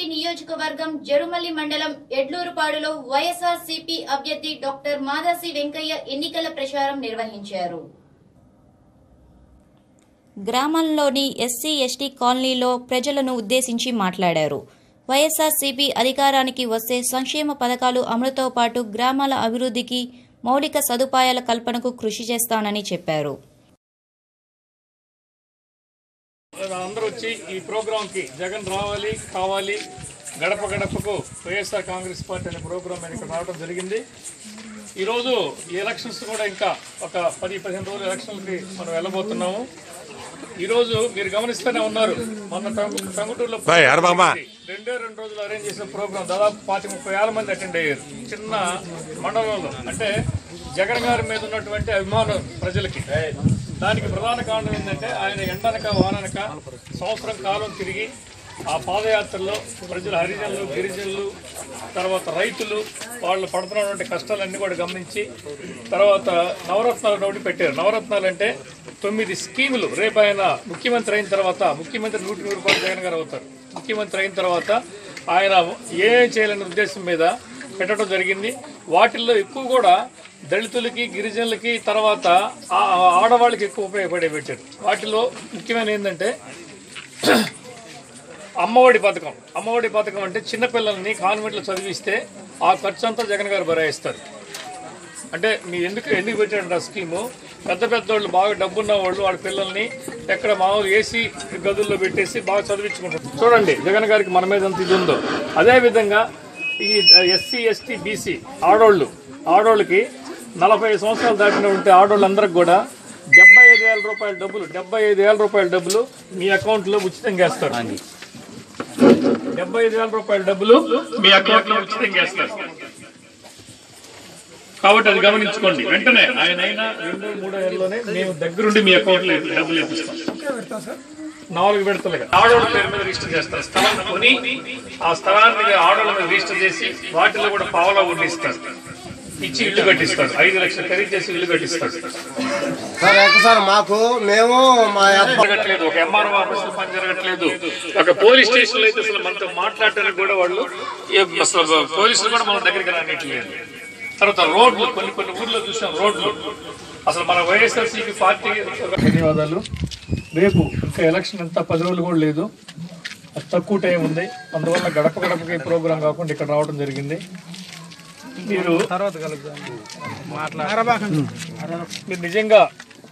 నియోజకవర్గం జరుమల్లి మండలం ఎడ్లూరుపాడులో వైఎస్ఆర్ సిపి అభ్యర్థి డాక్టర్ మాదాసి వెంకయ్య ఎన్నికల ప్రచారం నిర్వహించారు గ్రామంలోని ఎస్సీ ఎస్టీ కాలనీలో ప్రజలను ఉద్దేశించి మాట్లాడారు వైఎస్ఆర్సీపీ అధికారానికి వస్తే సంక్షేమ పథకాలు అమలుతో పాటు గ్రామాల అభివృద్ధికి మౌలిక సదుపాయాల కల్పనకు కృషి చేస్తానని చెప్పారు అందరూ వచ్చి ఈ ప్రోగ్రాంకి జగన్ రావాలి కావాలి గడప గడపకు వైఎస్ఆర్ కాంగ్రెస్ పార్టీ అనే ప్రోగ్రాం మీద ఇక్కడ రావడం జరిగింది ఈరోజు ఈ ఎలక్షన్స్ కూడా ఇంకా ఒక పది పదిహేను రోజులు ఎలక్షన్లకి మనం వెళ్ళబోతున్నాము ఈరోజు మీరు గమనిస్తూనే ఉన్నారు మొన్న టంగు- టంగుటూరులో బాయ్, అరబామా. రెండే రెండు రోజులు అరేంజ్ చేసిన ప్రోగ్రాం దాదాపు పాతి ముప్పై వేల మంది అటెండ్ అయ్యారు చిన్న మండలంలో అంటే జగన్ గారి మీద ఉన్నటువంటి అభిమానం ప్రజలకి దానికి ప్రధాన కారణం ఏంటంటే ఆయన ఎండనక వాననక సంవత్సరం కాలం తిరిగి ఆ పాదయాత్రలో ప్రజలు హరిజనులు గిరిజనులు తర్వాత రైతులు వాళ్ళు పడుతున్నటువంటి కష్టాలన్నీ కూడా గమనించి తర్వాత నవరత్నాలు నోటి పెట్టారు నవరత్నాలు అంటే తొమ్మిది స్కీములు రేపు ఆయన ముఖ్యమంత్రి అయిన తర్వాత ముఖ్యమంత్రి నూటి నూరు రూపాయలు జగన్ గారు అవుతారు ముఖ్యమంత్రి అయిన తర్వాత ఆయన ఏం చేయాలనే ఉద్దేశం మీద పెట్టడం జరిగింది వాటిల్లో ఎక్కువ కూడా దళితులకి గిరిజనులకి తర్వాత ఆ- ఆ ఆడవాళ్ళకి ఎక్కువ ఉపయోగపడే పెట్టారు వాటిలో ముఖ్యమైన ఏంటంటే అమ్మఒడి పథకం అమ్మఒడి పథకం అంటే చిన్నపిల్లల్ని కాన్వెంట్లో చదివిస్తే ఆ ఖర్చు అంతా జగన్ గారు భరాయిస్తారు అంటే మీ ఎందుకు ఎందుకు పెట్టాడు ఆ స్కీము పెద్ద పెద్ద వాళ్ళు బాగా డబ్బున్న వాళ్ళు వాళ్ళ పిల్లల్ని ఎక్కడ మామూలు ఏసీ గదుల్లో పెట్టేసి బాగా చదివించుకుంటారు చూడండి జగన్ గారికి మన మీద ఎంత ఇది ఉందో అదేవిధంగా ఈ ఎస్సీ ఎస్టీ బీసీ ఆడోళ్ళు ఆడోళ్ళకి నలభై సంవత్సరాలు దాటిన ఉంటే ఆడోళ్ళందరికి కూడా డెబ్బై ఐదు వేల రూపాయల డబ్బులు డెబ్బై ఐదు వేల రూపాయల డబ్బులు మీ అకౌంట్లో ఉచితంగా వేస్తారు డెబ్బై ఐదు వేల రూపాయల డబ్బులు మీ అకౌంట్లో ఉచితంగా వేస్తారు కాబట్టి అది గమనించుకోండి వెంటనే ఆయన అయినా రెండో మూడో ఏళ్ళలోనే మేము దగ్గరుండి మీ అకౌంట్ లో డబ్బులు వేపిస్తాం నాలుగు విడతలుగా ఆడోళ్ళ పేరు మీద రిజిస్టర్ చేస్తారు స్థలం కొని ఆ స్థలాన్ని ఆడోళ్ళ మీద రిజిస్టర్ చేసి వాటిలో కూడా పావలా వడ్డీ ఇస్తారు ఇచ్చి ఇల్లు కట్టిస్తారు ఐదు లక్షలు ఖరీదు చేసి ఇల్లు కట్టిస్తారు సార్ అయితే సార్ మాకు మేము మా అబ్బ జరగట్లేదు ఒక ఎంఆర్ఓ ఆఫీస్ లో పని జరగట్లేదు ఒక పోలీస్ స్టేషన్ లో అయితే అసలు మనతో మాట్లాడటానికి కూడా వాళ్ళు ఏ- అసలు పోలీసులు కూడా మన దగ్గరికి రానిట్లేదు తర్వాత రోడ్లు కొన్ని కొన్ని ఊర్లో చూసాం రోడ్లు అసలు మన వైఎస్ఆర్సీపీ పార్టీ ధన్యవాదాలు రేపు ఇంకా ఎలక్షన్ అంతా పది రోజులు కూడా లేదు అది తక్కువ టైం ఉంది అందువల్ల గడప గడపకి ప్రోగ్రాం కాకుండా ఇక్కడ రావడం జరిగింది మీరు మీరు నిజంగా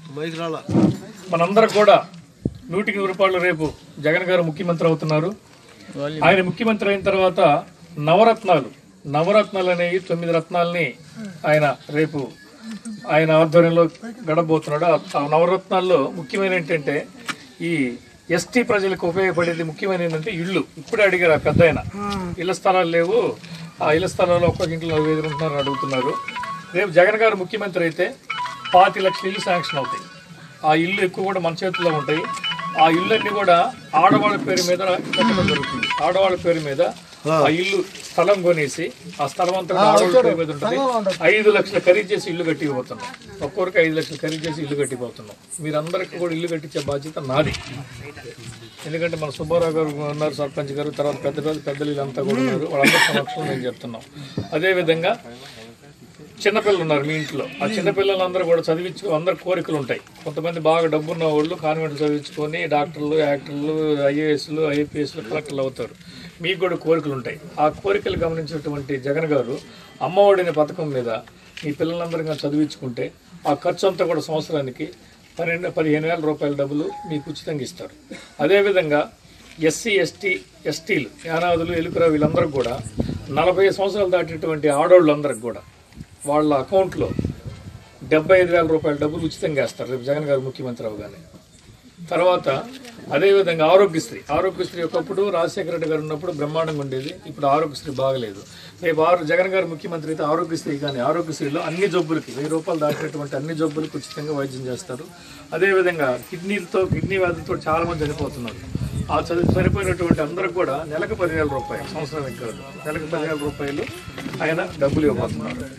మనందరం కూడా నూటికి నూరు రూపాయలు రేపు జగన్ గారు ముఖ్యమంత్రి అవుతున్నారు ఆయన ముఖ్యమంత్రి అయిన తర్వాత నవరత్నాలు నవరత్నాలు అనేవి తొమ్మిది రత్నాలని ఆయన రేపు ఆయన ఆధ్వర్యంలో గడబోతున్నాడు ఆ- ఆ నవరత్నాల్లో ముఖ్యమైన ఏంటంటే ఈ ఎస్టీ ప్రజలకు ఉపయోగపడేది ముఖ్యమైన ఏంటంటే ఇళ్ళు ఇప్పుడే అడిగారు ఆ పెద్ద ఆయన ఇళ్ల స్థలాలు లేవు ఆ ఇళ్ల స్థలాల్లో ఒక్కొక్క ఇంట్లో నలభై ఐదు ఉంటున్నారని అడుగుతున్నారు రేపు జగన్ గారు ముఖ్యమంత్రి అయితే పాతి లక్షల ఇల్లు శాంక్షన్ అవుతాయి ఆ ఇల్లు ఎక్కువ కూడా మన చేతుల్లో ఉంటాయి ఆ ఇళ్ళన్నీ కూడా ఆడవాళ్ళ పేరు మీద కట్టడం జరుగుతుంది ఆడవాళ్ళ పేరు మీద ఆ ఇల్లు స్థలం కొనేసి ఆ స్థలం అంతా కూడా ఆడవాళ్ళ పేరు మీద ఉంటుంది ఐదు లక్షలు ఖరీదు చేసి ఇల్లు కట్టిపోతున్నాం ఒక్కొక్కరికి ఐదు లక్షలు ఖరీదు చేసి ఇల్లు కట్టిపోతున్నాం మీరందరికీ కూడా ఇల్లు కట్టించే బాధ్యత నాది ఎందుకంటే మన సుబ్బారావు గారు ఉన్నారు సర్పంచ్ గారు తర్వాత పెద్ద పెద్ద పెద్దలు వీళ్ళంతా కూడా ఉన్నారు వాళ్ళందరి సమక్షంలో నేను చెప్తున్నాం అదేవిధంగా చిన్నపిల్లలు ఉన్నారు మీ ఇంట్లో ఆ చిన్నపిల్లలందరూ కూడా చదివించు అందరు కోరికలు ఉంటాయి కొంతమంది బాగా డబ్బున్న వాళ్ళు కాన్వెంట్లు చదివించుకొని డాక్టర్లు యాక్టర్లు ఐఏఎస్లు ఐపీఎస్లు కలెక్టర్లు అవుతారు మీకు కూడా కోరికలు ఉంటాయి ఆ కోరికలు గమనించినటువంటి జగన్ గారు అమ్మఒడి అనే పథకం మీద మీ పిల్లలందరినీ చదివించుకుంటే ఆ ఖర్చు అంతా కూడా సంవత్సరానికి పన్నెండు పదిహేను వేల రూపాయల డబ్బులు మీకు ఉచితంగా ఇస్తారు అదేవిధంగా ఎస్సీ ఎస్టీ ఎస్టీలు యానాదులు ఎలుకరా వీళ్ళందరికీ కూడా నలభై సంవత్సరాలు దాటినటువంటి ఆడవాళ్ళందరికి కూడా వాళ్ళ అకౌంట్లో డెబ్బై ఐదు వేల రూపాయల డబ్బులు ఉచితంగా వేస్తారు రేపు జగన్ గారు ముఖ్యమంత్రి అవగానే తర్వాత అదేవిధంగా ఆరోగ్యశ్రీ ఆరోగ్యశ్రీ ఒకప్పుడు రాజశేఖర రెడ్డి గారు ఉన్నప్పుడు బ్రహ్మాండంగా ఉండేది ఇప్పుడు ఆరోగ్యశ్రీ బాగలేదు రేపు ఆరు జగన్ గారు ముఖ్యమంత్రి అయితే ఆరోగ్యశ్రీ కానీ ఆరోగ్యశ్రీలో అన్ని జబ్బులకి వెయ్యి రూపాయలు దాటినటువంటి అన్ని జబ్బులకు ఉచితంగా వైద్యం చేస్తారు అదేవిధంగా కిడ్నీలతో కిడ్నీ వ్యాధులతో చాలా మంది చనిపోతున్నారు ఆ చదువు చనిపోయినటువంటి అందరికి కూడా నెలకు పదివేల రూపాయలు సంవత్సరానికి కాదు నెలకు పదివేల రూపాయలు ఆయన డబ్బులు ఇవ్వబోతున్నారు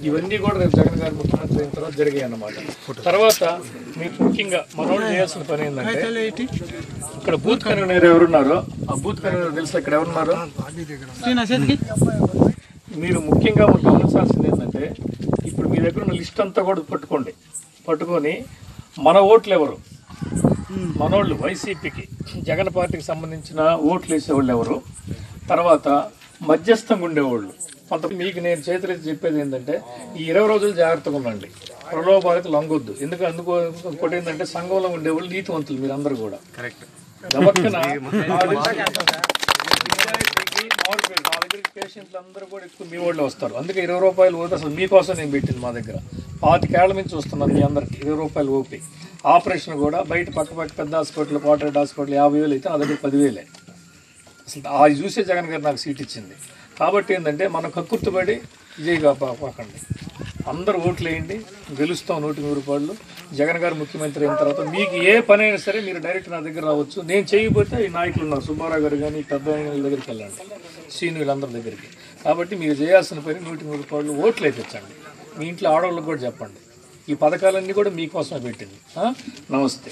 ఇవన్నీ కూడా రేపు జగన్ గారు ముఖ్యమంత్రి అయిన తర్వాత జరిగాయి అన్నమాట తర్వాత మీకు ముఖ్యంగా మనోళ్ళు చేయాల్సిన పని ఏంటంటే ఇక్కడ బూత్ కన్వీనర్ ఎవరున్నారో ఆ బూత్ కన్వీనర్ తెలుసా ఇక్కడ ఎవరున్నారో మీరు ముఖ్యంగా మనం గమనించాల్సింది ఏంటంటే ఇప్పుడు మీ దగ్గర ఉన్న లిస్ట్ అంతా కూడా పట్టుకోండి పట్టుకొని మన ఓట్లు ఎవరు మనోళ్ళు వైసీపీకి జగన్ పార్టీకి సంబంధించిన ఓట్లు వేసేవాళ్ళు ఎవరు తర్వాత మధ్యస్థంగా ఉండేవాళ్ళు కొంత మీకు నేను చేతులెత్తి చెప్పేది ఏంటంటే ఈ ఇరవై రోజులు జాగ్రత్తగా ఉండండి ప్రలోభాలకు లొంగొద్దు ఎందుకు అందుకో ఇంకోటి ఏంటంటే సంఘంలో ఉండేవాళ్ళు నీతివంతులు మీరు అందరూ కూడా కరెక్ట్ మామిడికాయలు మా దగ్గరికి పేషెంట్లు అందరూ కూడా ఎక్కువ మీ వాళ్ళు వస్తారు అందుకే ఇరవై రూపాయలు ఓపి అసలు మీకోసం నేను పెట్టింది మా దగ్గర పాతికేళ్ల నుంచి చూస్తున్నాను మీ అందరికి ఇరవై రూపాయలు ఓపి ఆపరేషన్ కూడా బయట పక్క పక్క పెద్ద హాస్పిటల్ కోటరెడ్ హాస్పిటల్ యాభై వేలు అయితే నా దగ్గర పదివేలే అసలు అది చూసే జగన్ గారు నాకు సీట్ ఇచ్చింది కాబట్టి ఏంటంటే మనం కక్కుర్తుపడి విజయ్ కాపాకండి అందరూ ఓట్లు వేయండి గెలుస్తాం నూటి నూరు రూపాయలు జగన్ గారు ముఖ్యమంత్రి అయిన తర్వాత మీకు ఏ పని అయినా సరే మీరు డైరెక్ట్ నా దగ్గర రావచ్చు నేను చేయకపోతే ఈ నాయకులు ఉన్నారు సుబ్బారావు గారు కానీ పెద్ద ఆయన వీళ్ళ దగ్గరికి వెళ్ళండి సీను వీళ్ళందరి దగ్గరికి కాబట్టి మీరు చేయాల్సిన పని నూటి నూరు రూపాయలు ఓట్లు వేయించండి మీ ఇంట్లో ఆడవాళ్ళకి కూడా చెప్పండి ఈ పథకాలన్నీ కూడా మీకోసమే పెట్టింది ఆ? నమస్తే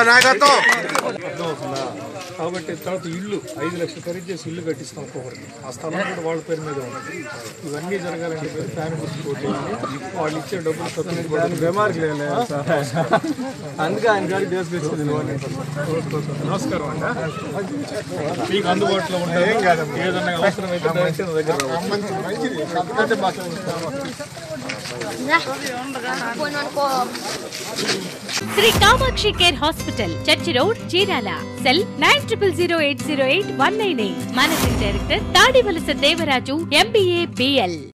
కాబట్టి తర్వాత ఇల్లు ఐదు లక్షలు ఖరీదు చేసి ఇల్లు కట్టిస్తాం ఒక్కొక్కరికి ఆ స్థలం కూడా వాళ్ళ పేరు మీద ఉంది ఇవన్నీ జరగాలంటే మీరు ఫ్యాన్ గుర్తుకోటి వాళ్ళు ఇచ్చే డబ్బులు తక్కువ అందుకే ఆయన గారికి తీసుకొచ్చింది నమస్కారం అండి మీకు అందుబాటులో ఉంటాయి ఏదన్నా అవసరమైతే దయచేసి నా దగ్గర రావచ్చు. Shri Kamakshi care hospital church road Chirala cell nine triple zero eight zero eight one nine eight managing director Tadivalasa Devaraju MBA BL